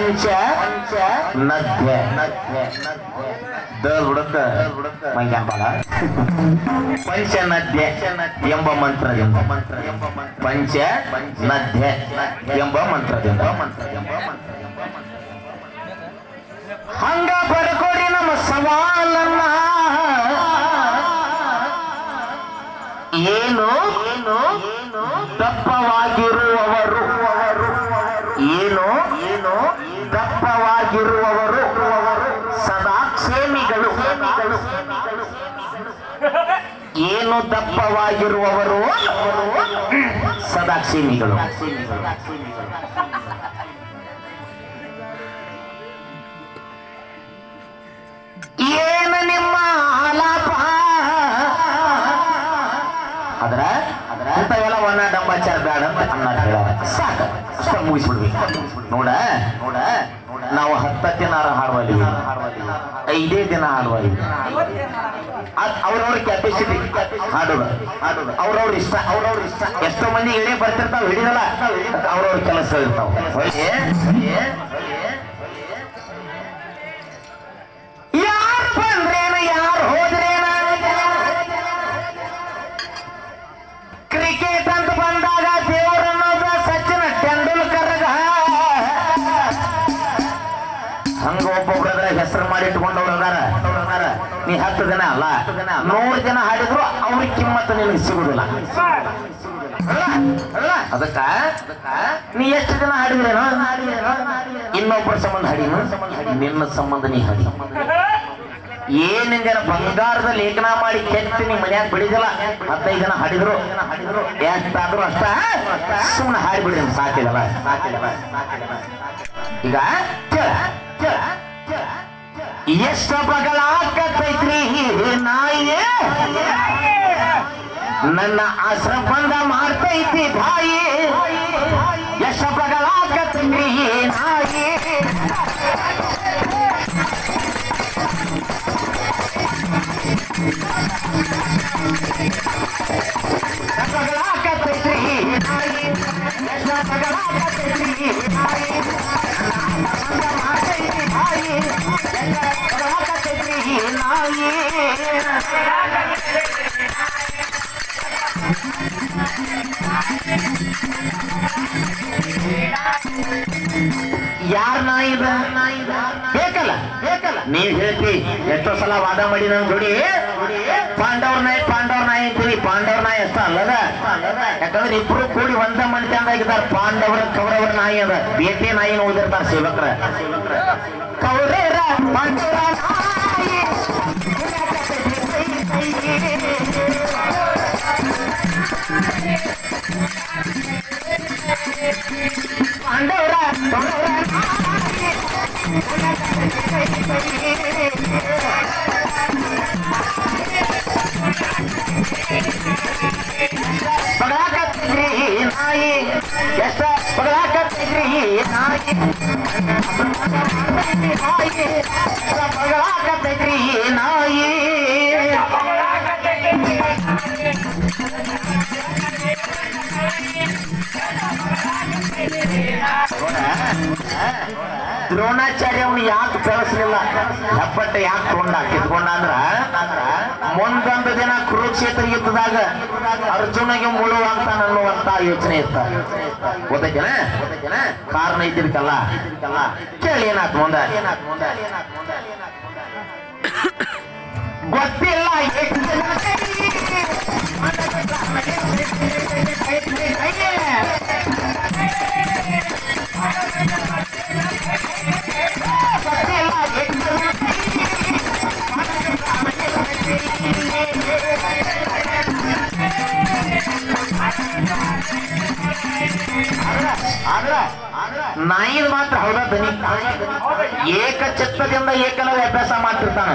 ಪಂಚ ಪಂಚ ನದ್ಯ ನದ್ಯ ದ ಹುಡುಕ ಮಂಗ್ಯಾಂಬಾಲ ಪಂಚ ನದ್ಯ ಎಂಬ ಮಂತ್ರದಿಂದ ಮಂತ್ರ ಎಂಬ ಪಂಚ ನದ್ಯ ಎಂಬ ಮಂತ್ರದಿಂದ ಮಂತ್ರ ಎಂಬ ಮಂತ್ರ ಎಂಬ ಮಂತ್ರ ಹಂಗ ಬರ್ಕೊಡಿ ನಮ್ಮ ಸವಾಲನ್ನ ಏನು ಏನು ದಪ್ಪವಾಗಿರುವವರು ಏನು ಏನು ದಪ್ಪವಾಗಿರುವವರು ಸದಾ ಕ್ಷೇಮಿಗಳು ಏನು ದಪ್ಪವಾಗಿರುವವರು ಸದಾ ಕ್ಷೇಮಿಗಳು ಏನು ನಿಮ್ಮ ಆಲಾಪ ಅದ್ರ ಅದ್ರ ಇಂಥವೆಲ್ಲ ಒಣ ಡಂಬಾಚಾರ ಬೇಡ ಅಂತ ಅನ್ನಾರ ಹೇಳಾರ ಸಾಕ ಅಷ್ಟ ಮುಗಿಸ್ಬಿಡ್ಬೇಕು ನೋಡ ನೋಡ ನಾವು ಹತ್ತ ದಿನ ಹಾಡುವಲ್ಲಿ ಐದೇ ದಿನ ಹಾಡುವಲ್ಲಿ ಅವ್ರವ್ರ ಕೆಪಾಸಿಟಿ ಹಾಡುವ ಹಾಡುವ ಅವ್ರವ್ರ ಇಷ್ಟ ಅವ್ರವ್ರ ಇಷ್ಟ ಎಷ್ಟೋ ಮಂದಿ ಇಡೇ ಬರ್ತಿರ್ತಾವ ಹಿಡಿದಲ್ಲ ಅವ್ರವ್ರ ಕೆಲಸ ಇರ್ತಾವ ಹೊಯ್ಗೆ, ಹೊಯ್ಗೆ, ಯಾರು ಬಂದ್ರೇನ ಯಾರು ಹೋದ್ರೇನ ಕ್ರಿಕೆಟ್ ಅಂತ ಬಂದಾಗ ದೇವರನ್ನೋದ ಸಚಿನ್ ತೆಂಡೂಲ್ಕರ್ಗ ಹಂಗ ಒಬ್ಬೊಬ್ರದ್ರ ಹೆಸರು ಮಾಡಿ ಇಟ್ಕೊಂಡವ್ರು ಅದಾರ ಅದಾರ. ನೀ ಹತ್ತು ದಿನ ಅಲ್ಲ ನೂರು ಜನ ಹಾಡಿದ್ರು ಅವ್ರಿಗೆ ಕಿಮ್ಮತ್ತು ನಿನಗೆ ಸಿಗುದಿಲ್ಲ ಅಲ್ಲ? ಅಲ್ಲ? ಅದಕ್ಕ ಅದಕ್ಕ ನೀ ಎಷ್ಟು ದಿನ ಹಾಡಿದ್ರೇನೋ ಇನ್ನೊಬ್ಬರ ಸಂಬಂಧ ಹಾಡಿನು ನಿನ್ನ ಸಂಬಂಧ ನೀ ಹಾಡಿ ಏನಿಂದ ಬಂಗಾರದ ಲೇಖನ ಮಾಡಿ ಕೆಟ್ಟ ನಿಮ್ ಮನ್ಯಾಗ ಬಿಡಿದಿಲ್ಲ ಹತ್ತೈದು ಜನ ಹಾಡಿದ್ರು ಹಾಡಿದ್ರು ಎಷ್ಟಾದ್ರು ಅಷ್ಟ ಸುಮ್ಮನೆ ಹಾಡಿಬಿಡಿ ಸಾಕಿದಲ್ಲ ಸಾಕಿದಲ್ಲ ಈಗ ಕೇಳ, ಕೇಳ, ಕೇಳ. ಎಷ್ಟ ಬಗಲಾಕತೈತ್ರಿ ನಾಯಿ ನನ್ನ ಆಶ್ರಮಂದ ಮಾಡ್ತೈತಿ ತಾಯಿ ಎಷ್ಟ ಬಗಲಾಕತೈತ್ರಿ ನಾಯಿ ಬಗಲಾಕತೈತ್ರಿ ನಾಯಿ ಎಷ್ಟ ಬಗಲಾಕತೈತ್ರಿ ನಾಯಿ ಯಾರ ನಾಯಿ ಇದು? ಬೇಕಲ್ಲ ಬೇಕಲ್ಲ ನೀವ್ ಹೇಳ್ತಿ ಎಷ್ಟೋ ಸಲ ವಾದ ಮಾಡಿ ನನ್ ಜೋಡಿ ಪಾಂಡವ್ರ ನಾಯಿ ಪಾಂಡವ್ರ ನಾಯಿ ಅಂತೀವಿ ಪಾಂಡವ್ರ ನಾಯಿ ಅಷ್ಟ ಅಲ್ಲದ ಯಾಕಂದ್ರೆ ಇಬ್ರು ಕೂಡಿ ಒಂದ ಮನೆತಂದಾಗಿದ್ದಾರೆ ಪಾಂಡವರ ಕೌರವರ ನಾಯಿ ಅದ ಬೇಟೆ ನಾಯಿನ ಓದಿರ್ತಾರ ಸೇವಕರ ಕೌರವರ ಪಾಂಡವರ ನಾಯಿ ಪಾಂಡವರ ಕೌರವರ ಬಗಳಾಕತ್ತಿದ್ರಿ ನಾಯಿ ಎಷ್ಟ ಬಗಳಾಕತ್ತಿದ್ರಿ ನಾಯಿ ನಾಯಿ ಬಗಳಾಕತ್ತಿದ್ರಿ ನಾಯಿ ದ್ರೋಣಾಚಾರ್ಯ ಅವನು ಯಾಕೆ ಬೆಳೆಸಲಿಲ್ಲ ಹೆಬ್ಬಟ್ಟ ಯಾಕೆ ತಗೊಂಡ ಕಿತ್ಕೊಂಡ ಅಂದ್ರ ಮುಂದೊಂದು ದಿನ ಕುರುಕ್ಷೇತ್ರ ಯುದ್ಧದಾಗ ಅರ್ಜುನಿಗೆ ಮುಳುವಾಗ್ತಾನ ಅನ್ನುವಂತ ಯೋಚನೆ ಇತ್ತ ಗೊತ್ತೈತೇನ ಗೊತ್ತೈತೇನ ಕಾರಣ ಇದ್ದಿರ್ಕಲ್ಲ ಕೇಳಿ ಏನಾತ್ ಮುಂದ ಏನಾತ್ ಮುಂದ ಗೊತ್ತಿಲ್ಲ ಎಷ್ಟು ಜನ ಗೊತ್ತಿಲ್ಲ ಎಷ್ಟು ಜನ ನಾಯಿದ್ ಮಾತ್ರ ಹೌದಾ ದನಿ ಏಕಚಿತ್ತದಿಂದ ಏಕಲವ್ಯ ಅಭ್ಯಾಸ ಮಾಡ್ತಿರ್ತಾನ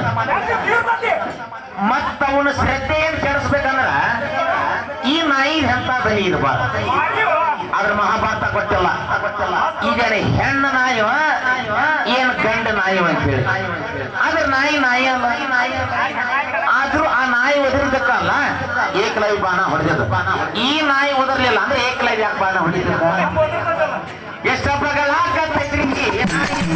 ಮತ್ತ ಅವನು ಶ್ರದ್ಧೆಯನ್ನು ಕೆಡಿಸ್ಬೇಕಂದ್ರ ಈ ನಾಯಿ ಎಂತ ದನಿ ಇದು ಬಾ ಅದ್ರ ಮಹಾಭಾರತ ಕೊಟ್ಟಿಲ್ಲ ಈಗ ಹೆಣ್ಣು ನಾಯಿವ ಏನ್ ಗಂಡ ನಾಯಿವ ಅಂತ ಹೇಳಿ ಅದ್ರ ನಾಯಿ ನಾಯಿ ಅಲ್ಲ ಆದ್ರೂ ಆ ನಾಯಿ ಒದರಿದಕ್ಕಲ್ಲ ಏಕಲವ್ಯ ಬಾಣ ಹೊಡೆದಿದ್ದು ಈ ನಾಯಿ ಒದರ್ಲಿಲ್ಲ ಅಂದ್ರೆ ಏಕಲವ್ಯ ಯಾಕೆ ಬಾಣ ಹೊಡೆದಿದ್ದ ಎಷ್ಟ ಬಗಳಾಕತ್ತೈತ್ರಿ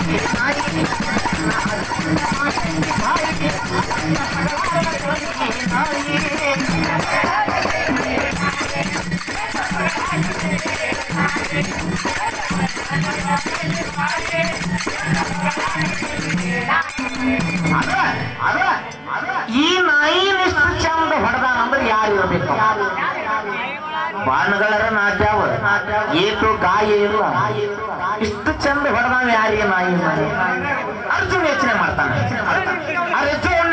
ಅದ ಅದ ಅದ ಈ ನಾಯಿನ ಇಷ್ಟು ಚಂದ ಹೊಡೆದ ಅಂದ್ರೆ ಯಾರು ಇರ್ಬೇಕು ಬಾಣಗಳರ ನಾಟ್ಯಾವ ಏತು ಗಾಯ ಇಲ್ಲ ಇಷ್ಟು ಚಂದ ಹೊಡೆದಾವ ಯಾರಿಗೆ ನಾಯಿ ಅರ್ಜುನ್ ಯೋಚನೆ ಮಾಡ್ತಾನೆ ಅರ್ಜುನ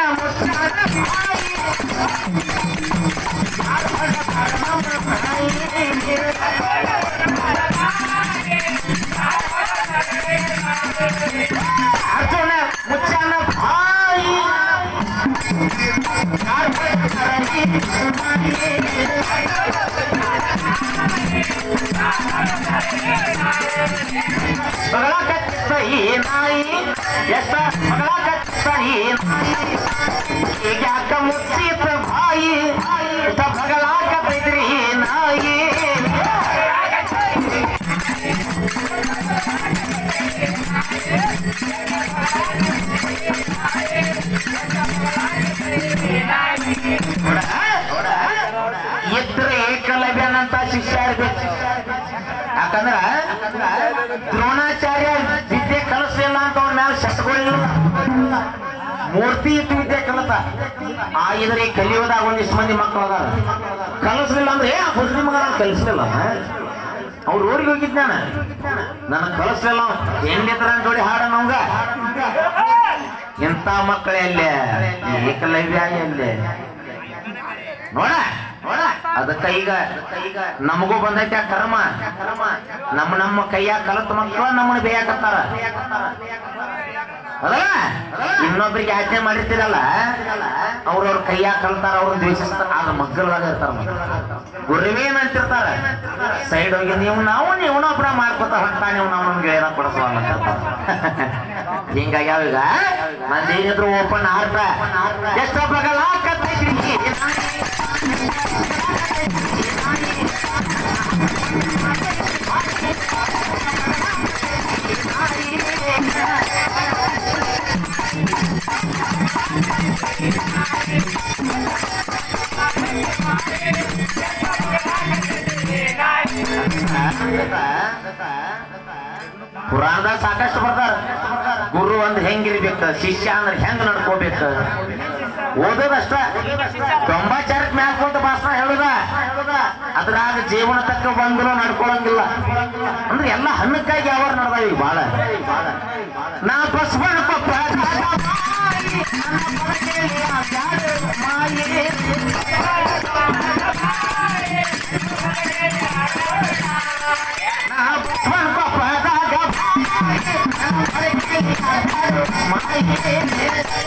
ಅರ್ಜುನ ಮುಚ್ಚನ ಭಾಯಿ ಮಗಳ ಕಚ್ಚ ಈ ನಾಯಿ ಎಷ್ಟ ಮಗಳ ಕಚ್ಚ ಈ ನಾಯಿ ಈಗ ಯಾಕ ಮುಚ್ಚಿತ ಭಾಯಿ ಇಷ್ಟ ಬಗಳಾಕ ಬೈದ್ರಿ ಈ ನಾಯಿ ಇದ್ರೆ ಏಕಲವ್ಯನಂತ ಶಿಷ್ಯ ಇರ್ಬೇಕು ಯಾಕಂದ್ರ ದ್ರೋಣಾಚಾರ್ಯ ವಿದ್ಯೆ ಕಲಿಸ್ಲಿಲ್ಲ ಅಂತ ಅವ್ರ ಮ್ಯಾಲ ಶಟ್ಗಳಿಲ್ಲ ಮೂರ್ತಿ ಇಟ್ಟು ವಿದ್ಯೆ ಕಲತ ಆ ಇದ್ರೆ ಈ ಕಲಿಯೋದಾಗ ಒಂದಿಷ್ಟು ಮಂದಿ ಮಕ್ಕಳು ಅದಾರ ಕಲಿಸ್ಲಿಲ್ಲ ಅಂದ್ರೆ ಏ ಹುಡುಗಿ ಮಗ ನಾನು ಕಲಿಸ್ಲಿಲ್ಲ ಅವ್ರ ಊರಿಗೆ ಹೋಗಿದ್ ನಾನು ನನಗೆ ಕಲಿಸ್ಲಿಲ್ಲ ಹೆಂಡಿದ್ರ ಜೋಡಿ ಹಾಡ ನಮ್ಗ ಇಂಥ ಮಕ್ಕಳೇ ಅಲ್ಲೇ ಏಕಲವ್ಯ ಅಲ್ಲೇ ನೋಡ ನೋಡ ಅದಕ್ಕ ಈಗ ಈಗ ನಮಗೂ ಬಂದೈತೆ ಆ ಕರ್ಮ ನಮ್ಮ ನಮ್ಮ ಕೈಯಾಗ ಕಲತ ಮಕ್ಕಳು ನಮ್ಮನ್ನ ಬೇಯಾಕತ್ತಾರ ಅದಲ್ಲ ಇನ್ನೊಬ್ರಿಗೆ ಆಜ್ಞೆ ಮಾಡಿರ್ತೀರಲ್ಲ ಅವ್ರವ್ರ ಕೈಯಾಗ ಕಲ್ತಾರ ಅವ್ರ ದ್ವೇಷಿಸ್ತಾರ ಆಗ ಮಗ್ಗಲ್ದಾಗ ಇರ್ತಾರ ಗುರುವೇನ್ ಅಂತಿರ್ತಾರ ಸೈಡ್ ಹೋಗಿ ನೀವು ನಾವು ನೀವು ಒಬ್ರ ಮಾಡ್ಕೊತ ಹೊಂಟ ನೀವು ನಾವು ನಮ್ಗೆ ಏನೋ ಕೊಡಿಸುವಲ್ಲ ಹಿಂಗಾಗಿ ಯಾವೀಗ ನಂದು ಏನಿದ್ರು ಓಪನ್ ಆರ್ಟ ಎಷ್ಟೋ ಬಗಲ ಪುರಾಣದಾಗ ಸಾಕಷ್ಟು ಬರ್ತಾರ ಗುರು ಅಂದ್ರೆ ಹೆಂಗಿರ್ಬೇಕು ಶಿಷ್ಯ ಅಂದ್ರೆ ಹೆಂಗ್ ನಡ್ಕೋಬೇಕು ಓದೋದಷ್ಟ ತೊಂಬತ್ತಾರಕ್ ಮ್ಯಾಲ ಕುಂತ ಭಾಷಣ ಹೇಳುದ ಅದ್ರಾಗ ಜೀವನ ತಕ್ಕ ಬಂದ್ರು ನಡ್ಕೊಳಂಗಿಲ್ಲ ಅಂದ್ರೆ ಎಲ್ಲ ಹಣ್ಣಕ್ಕಾಗಿ ಯಾವ ನಡ್ದಾವ ಈಗ ಬಾಳ ನಾ ಬಸವಣ್ಣ ಕೊಪ್ಪ ನಾ ಬಸವಣ್ಣ ಕೊಪ್ಪದಾಗ ಮಾಯಿ